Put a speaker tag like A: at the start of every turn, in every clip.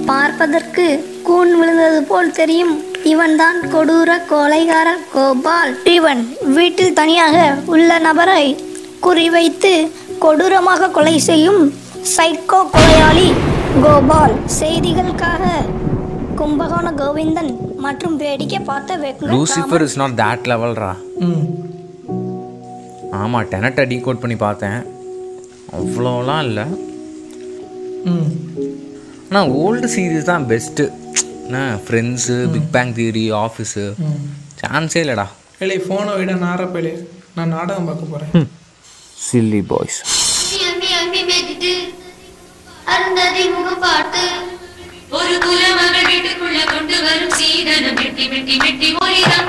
A: பார்ப்பதற்கு கூன் விழுந்தது போல் தெரியும் இவன்தான் கொடூர கொலைகாரர் கோபால் இவன் வீட்டில் தனியாக உள்ள நபரை குறிவைத்து கொடூரமாக கொலை செய்யும் சைக்கோ கொலையாளி கோபால் செய்திகளுக்காக கும்பகோண கோவிந்தன் மற்றும் வேடிக்கை பார்த்த Venkat
B: Lucifer is not that லெவல்ரா
C: ம்
B: ஆமாம் டெனட்டை டீகோட் பண்ணி பார்த்தேன் அவ்வளோலாம் இல்லை
C: ம்
B: ஆனால் ஓல்டு சீரீஸ் தான் பெஸ்ட்டு என்ன Friends Big Bang Theory Office
C: ம்
B: சான்ஸே இல்லைடா
C: இல்லை ஃபோனை விட நாரப்பேலே நான் நாடகம் பார்க்க போகிறேன்
B: சில்லி பாய்ஸ்
D: அம்மி அம்மி மேய்ச்சிட்டு அருந்ததி முகம் பார்த்து ஒரு குலமகள் வீட்டுக்குள்ள கொண்டு வரும் சீதனம் வெட்டி வெட்டி வெட்டி ஒளிரம்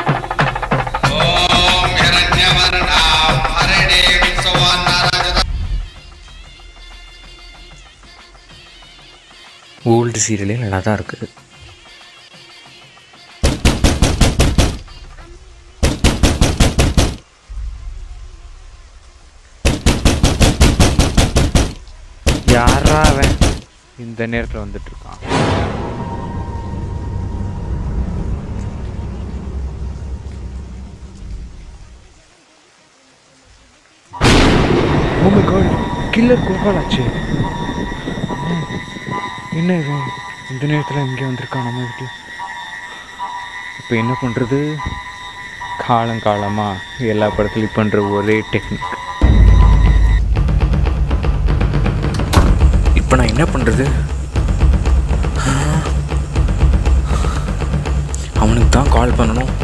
E: ॐ हिरण्यवर्णां हरिणीं सुवर्णरजतम्
B: ஓல்டு சீரியலே நல்லா தான் இருக்குது யாரா அவன் இந்த நேரத்தில் வந்துட்டு இருக்கான் oh my God killer Gopal ஆச்சு என்ன இவன் இந்த நேரத்தில் இங்கே வந்திருக்கான் நம்ம வீட்டில் இப்போ என்ன பண்ணுறது காலங்காலமாக எல்லா படத்துலையும் பண்ணுற ஒரே டெக்னிக் இப்போ நான் என்ன பண்ணுறது அவனுக்கு தான் கால் பண்ணணும்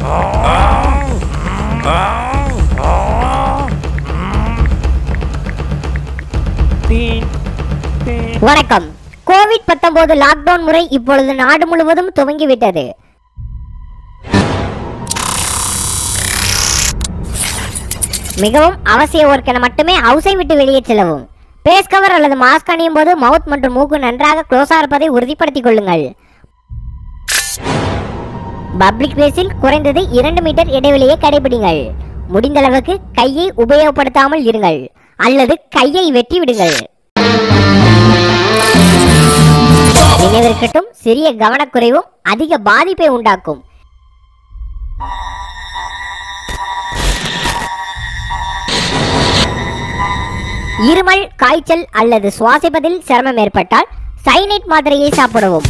F: வணக்கம் கோவிட் 19 லாக்டவுன் முறை இப்பொழுது நாடு முழுவதும் துவங்கிவிட்டது மிகவும் அவசிய ஒர்க்கென மட்டுமே ஹவுஸை விட்டு வெளியே செல்லவும் பேஸ் கவர் அல்லது மாஸ்க் அணியும் போது மவுத் மற்றும் மூக்கு நன்றாக க்ளோஸா இருப்பதை உறுதிப்படுத்திக் கொள்ளுங்கள் பப்ளிக் பிளேஸில் குறைந்தது இரண்டு மீட்டர் இடைவெளியை கடைபிடிங்கள் முடிந்த அளவுக்கு கையை உபயோகப்படுத்தாமல் இருங்கள் அல்லது கையை வெட்டி விடுங்கள் நினைவிருக்கட்டும் சிறிய கவனக்குறைவும் அதிக பாதிப்பை உண்டாக்கும் இருமல் காய்ச்சல் அல்லது சுவாசிப்பதில் சிரமம் ஏற்பட்டால் சைனைட் மாத்திரையை சாப்பிடவும்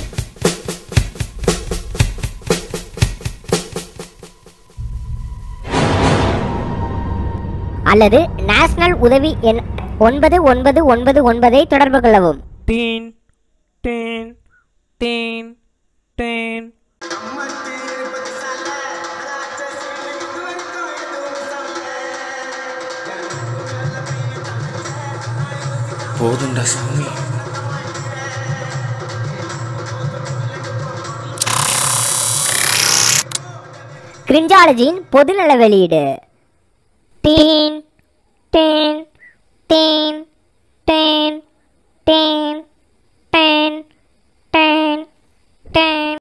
F: அல்லது நேஷனல் உதவி எண் ஒன்பது ஒன்பது ஒன்பது ஒன்பதை தொடர்பு கொள்ளவும்
G: Teen, teen, teen, teen.
B: போதுண்டா சாமி
F: கிரிஞ்சாலஜியின் பொதுநல வெளியீடு டீன் டீன்